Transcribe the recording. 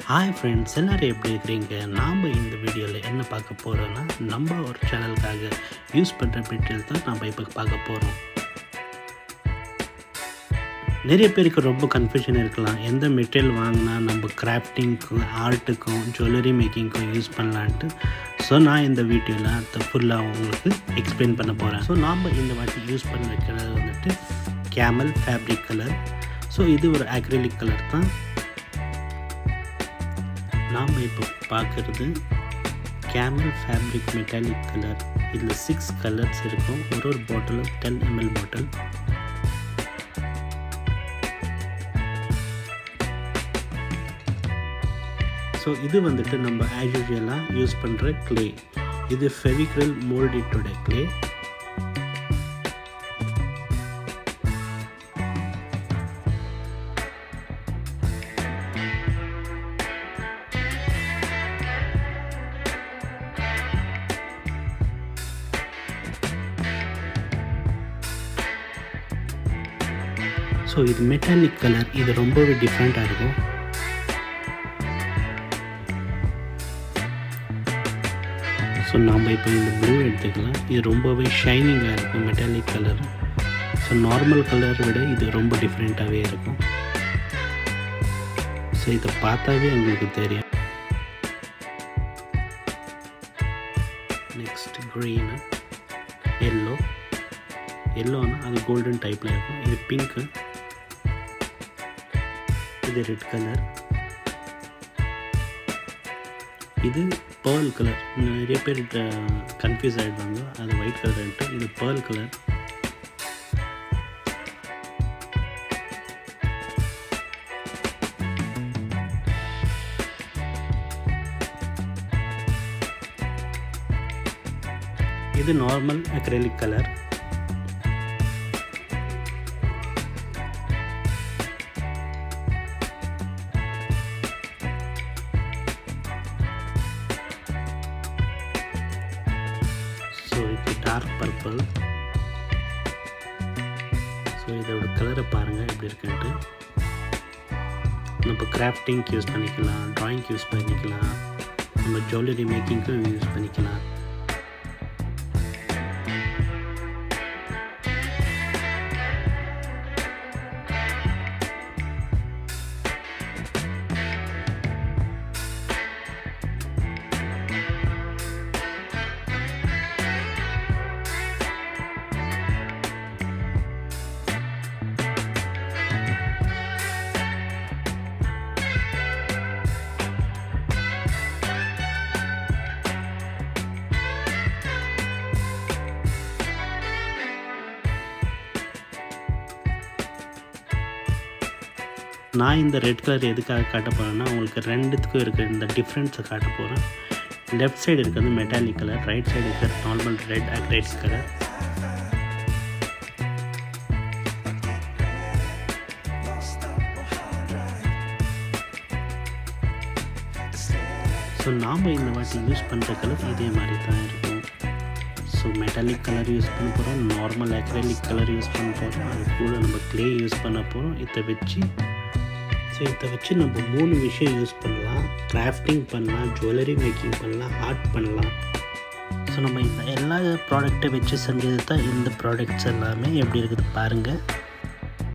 hi friends எல்லோரும் எப்படி இருக்கிறீங்க நாம் இந்த வீடியோவில் என்ன பார்க்க போகிறோன்னா நம்ம ஒரு சேனலுக்காக யூஸ் பண்ணுற மெட்டீரியல் தான் நம்ம இப்போ பார்க்க போகிறோம் நிறைய பேருக்கு ரொம்ப கன்ஃபியூஷன் இருக்கலாம் எந்த மெட்டீரியல் வாங்கினா நம்ம கிராஃப்டிங்க்கும் ஆர்ட்டுக்கும் ஜுவல்லரி மேக்கிங்க்கும் யூஸ் பண்ணலான்ட்டு ஸோ நான் இந்த வீடியோவில் அதை ஃபுல்லாக உங்களுக்கு எக்ஸ்பிளைன் பண்ண போகிறேன் ஸோ நாம் இந்த வாட்டி யூஸ் பண்ண கலர் வந்துட்டு கேமல் ஃபேப்ரிக் கலர் ஸோ இது ஒரு அக்ரிலிக் கலர் தான் நாம் இப்போ பார்க்குறது கேமல் ஃபேப்ரிக் மெட்டாலிக் கலர் இதில் சிக்ஸ் கலர்ஸ் இருக்கும் ஒரு ஒரு பாட்டிலும் டென் எம்எல் பாட்டில் ஸோ இது வந்துட்டு நம்ம ஆஸ் யூஷுவலாக யூஸ் பண்ணுற க்ளே இது ஃபெவிக்ரில் மோல்டிட்டோட க்ளே ஸோ இது மெட்டாலிக் கலர் இது ரொம்பவே டிஃப்ரெண்ட்டாக இருக்கும் ஸோ நாம் இப்போ இந்த ப்ளூ எடுத்துக்கலாம் இது ரொம்பவே ஷைனிங்காக இருக்கும் metallic colour so normal colour விட இது ரொம்ப டிஃப்ரெண்ட்டாகவே இருக்கும் ஸோ இதை பார்த்தாவே உங்களுக்கு தெரியும் நெக்ஸ்ட் க்ரீனு எல்லோ எல்லோனா அது கோல்டன் டைப்பில் இருக்கும் இது பிங்க்கு இது ரெட் கலர் இது பேர்ல் கலர் நிறைய பேர் கன்ஃபியூஸ் ஆகிடுவாங்க அது ஒயிட் கலர்ன்ட்டு இது பேர்ல் கலர் இது நார்மல் அக்ரலிக் கலர் ஸோ இது டார்க் பர்பிள் ஸோ இதோட கலரை பாருங்கள் எப்படி இருக்குன்ட்டு நம்ம கிராஃப்டிங்க்கு யூஸ் பண்ணிக்கலாம் ட்ராயிங்க்கு யூஸ் பண்ணிக்கலாம் நம்ம ஜுவல்லரி மேக்கிங்க்கும் யூஸ் பண்ணிக்கலாம் நான் இந்த ரெட் கலர் எதுக்காக காட்ட போகிறேன்னா உங்களுக்கு ரெண்டுத்துக்கும் இருக்கிற இந்த டிஃப்ரென்ஸை காட்ட போகிறேன் லெஃப்ட் சைடு இருக்கிறது மெட்டாலிக் கலர் ரைட் சைடு இருக்கிறது normal red acrylics colour so நாம் இந்த வாட்டி யூஸ் பண்ணுற கலர் இதே மாதிரி தான் இருக்கும் ஸோ மெட்டாலிக் கலர் யூஸ் பண்ண போகிறோம் நார்மல் அக்ரலிக் கலர் யூஸ் பண்ண போகிறோம் அது கூட நம்ம க்ளே யூஸ் பண்ண போகிறோம் இதை வச்சு ஸோ இதை வச்சு நம்ம மூணு விஷயம் யூஸ் பண்ணலாம் கிராஃப்டிங் பண்ணலாம் ஜுவல்லரி மேக்கிங் பண்ணலாம் ஆர்ட் பண்ணலாம் ஸோ நம்ம இந்த எல்லா ப்ராடக்ட்டை வச்சு செஞ்சது தான் இந்த ப்ராடக்ட்ஸ் எல்லாமே எப்படி இருக்குது பாருங்கள்